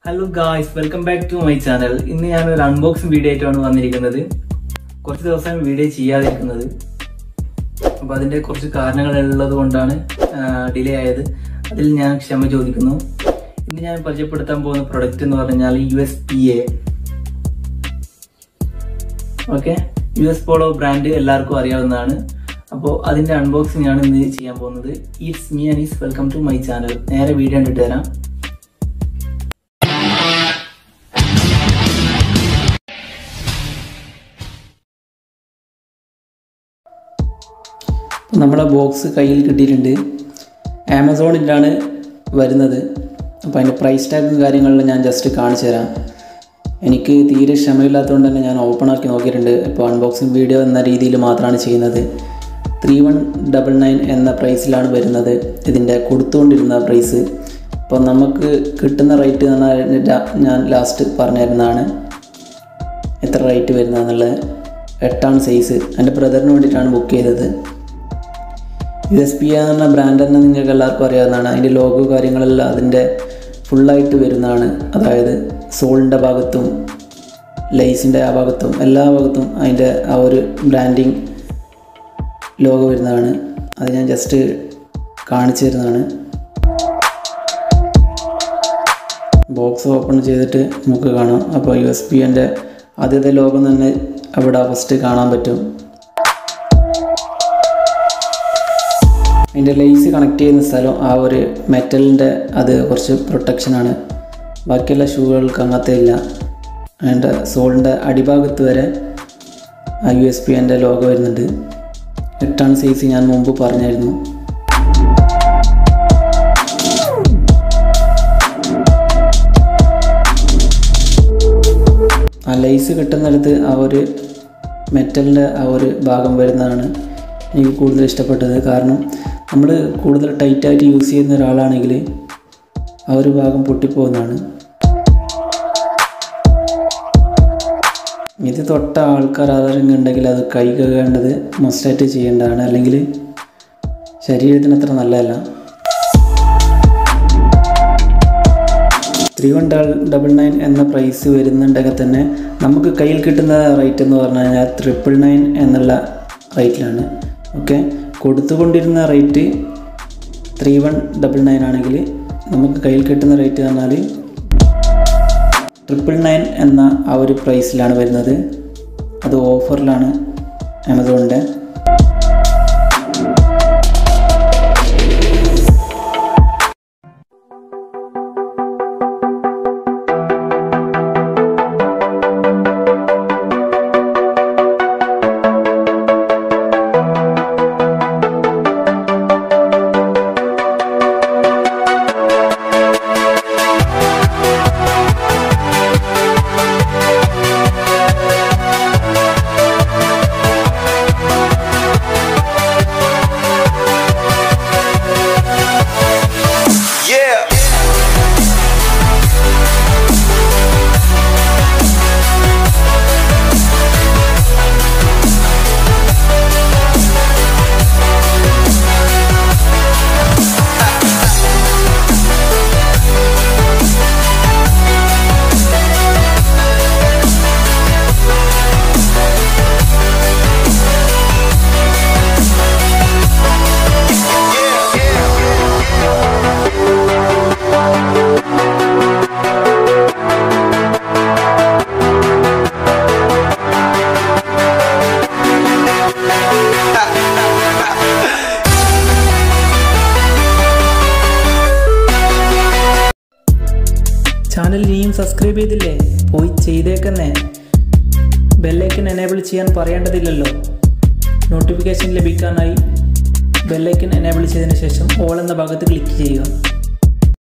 Hello guys welcome back to my channel ഇന്ന് ഞാൻ ഒരു അൺബോക്സിംഗ് വീഡിയോ ആയിട്ടാണ് വന്നിരിക്കുന്നത് കുറച്ച് ദിവസം വീഡിയോ ചെയ്യാതിരിക്കുന്നത് അപ്പൊ അതിന്റെ കുറച്ച് കാരണങ്ങൾ ഉള്ളത് കൊണ്ടാണ് ഡിലേ ആയത് അതിൽ ഞാൻ ക്ഷമ ചോദിക്കുന്നു ഇന്ന് ഞാൻ പരിചയപ്പെടുത്താൻ പോകുന്ന പ്രൊഡക്റ്റ് എന്ന് പറഞ്ഞാൽ U S P A okay U S Polo brand എല്ലാവർക്കും അറിയാവുന്നതാണ് അപ്പോൾ അതിന്റെ അൺബോക്സിംഗ് ആണ് ഇന്ന് ചെയ്യാൻ പോകുന്നത് it's me and is welcome to my channel നേരെ വീഡിയോ കണ്ടിട്ട് തരാം നമ്മുടെ ബോക്സ് കയ്യിൽ കിട്ടിയിട്ടുണ്ട് ആമസോണിലാണ് വരുന്നത് അപ്പോൾ അതിൻ്റെ പ്രൈസ് ടാഗും കാര്യങ്ങളിലും ഞാൻ ജസ്റ്റ് കാണിച്ചു തരാം എനിക്ക് തീരെ ക്ഷമയില്ലാത്തതുകൊണ്ട് തന്നെ ഞാൻ ഓപ്പൺ ആക്കി നോക്കിയിട്ടുണ്ട് ഇപ്പോൾ അൺബോക്സിങ് വീഡിയോ എന്ന രീതിയിൽ മാത്രമാണ് ചെയ്യുന്നത് ത്രീ വൺ ഡബിൾ നയൻ എന്ന പ്രൈസിലാണ് വരുന്നത് ഇതിൻ്റെ കൊടുത്തുകൊണ്ടിരുന്ന പ്രൈസ് അപ്പോൾ നമുക്ക് കിട്ടുന്ന റേറ്റ് എന്ന് പറഞ്ഞാൽ ഞാൻ ലാസ്റ്റ് പറഞ്ഞിരുന്നതാണ് എത്ര റേറ്റ് വരുന്നതെന്നുള്ളത് എട്ടാണ് സൈസ് എൻ്റെ ബ്രദറിന് വേണ്ടിയിട്ടാണ് ബുക്ക് ചെയ്തത് യു എസ് പി എന്ന് പറഞ്ഞ ബ്രാൻഡ് തന്നെ നിങ്ങൾക്ക് എല്ലാവർക്കും അറിയാവുന്നതാണ് അതിൻ്റെ ലോഗോ കാര്യങ്ങളെല്ലാം അതിൻ്റെ ഫുള്ളായിട്ട് വരുന്നതാണ് അതായത് സോളിൻ്റെ ഭാഗത്തും ലേസിൻ്റെ ആ ഭാഗത്തും എല്ലാ ഭാഗത്തും അതിൻ്റെ ആ ഒരു ബ്രാൻഡിങ് ലോഗോ വരുന്നതാണ് അത് ഞാൻ ജസ്റ്റ് കാണിച്ചു തരുന്നതാണ് ബോക്സ് ഓപ്പൺ ചെയ്തിട്ട് നമുക്ക് കാണാം അപ്പോൾ യു എസ് പി എൻ്റെ ആദ്യത്തെ ലോഗോ തന്നെ അവിടെ ഫസ്റ്റ് കാണാൻ പറ്റും അതിൻ്റെ ലേസ് കണക്ട് ചെയ്യുന്ന സ്ഥലം ആ ഒരു മെറ്റലിൻ്റെ അത് കുറച്ച് പ്രൊട്ടക്ഷനാണ് ബാക്കിയുള്ള ഷൂകൾക്ക് അങ്ങനത്തെ ഇല്ല അതിൻ്റെ സോളിൻ്റെ അടിഭാഗത്ത് വരെ ആ യു എസ് പി എൻ്റെ ലോഗോ വരുന്നുണ്ട് എട്ടാണ് സൈസ് ഞാൻ മുമ്പ് പറഞ്ഞായിരുന്നു ആ ലേസ് കിട്ടുന്നിടത്ത് ആ ഒരു മെറ്റലിൻ്റെ ആ ഒരു ഭാഗം വരുന്നതാണ് എനിക്ക് കൂടുതൽ ഇഷ്ടപ്പെട്ടത് കാരണം നമ്മൾ കൂടുതൽ ടൈറ്റായിട്ട് യൂസ് ചെയ്യുന്ന ഒരാളാണെങ്കിൽ ആ ഒരു ഭാഗം പൊട്ടിപ്പോകുന്നതാണ് ഇത് തൊട്ട ആൾക്കാർ ആരെങ്കിലും ഉണ്ടെങ്കിൽ അത് കൈ കഴുകേണ്ടത് മസ്റ്റായിട്ട് ചെയ്യേണ്ടതാണ് അല്ലെങ്കിൽ ശരീരത്തിന് അത്ര നല്ലതല്ല ത്രീ വൺ ഡബിൾ നയൻ എന്ന പ്രൈസ് വരുന്നുണ്ടെങ്കിൽ തന്നെ നമുക്ക് കയ്യിൽ കിട്ടുന്ന റേറ്റ് എന്ന് പറഞ്ഞു കഴിഞ്ഞാൽ ട്രിപ്പിൾ നയൻ എന്നുള്ള റേറ്റിലാണ് ഓക്കെ കൊടുത്തുകൊണ്ടിരുന്ന rate three one double nine ആണെങ്കിൽ നമുക്ക് കയ്യിൽ കിട്ടുന്ന റേറ്റ് പറഞ്ഞാൽ ട്രിപ്പിൾ നയൻ എന്ന ആ ഒരു പ്രൈസിലാണ് വരുന്നത് അത് ഓഫറിലാണ് ആമസോണിൻ്റെ Yeah. ചാനൽ ഇനിയും സബ്സ്ക്രൈബ് ചെയ്തില്ലേ പോയി ചെയ്തേക്കന്നെ ബെല്ലൈക്കൻ എനേബിൾ ചെയ്യാൻ പറയേണ്ടതില്ലല്ലോ നോട്ടിഫിക്കേഷൻ ലഭിക്കാനായി ബെല്ലൈക്കൻ എനേബിൾ ചെയ്തതിന് ശേഷം ഓൾ എന്ന ഭാഗത്ത് ക്ലിക്ക് ചെയ്യുക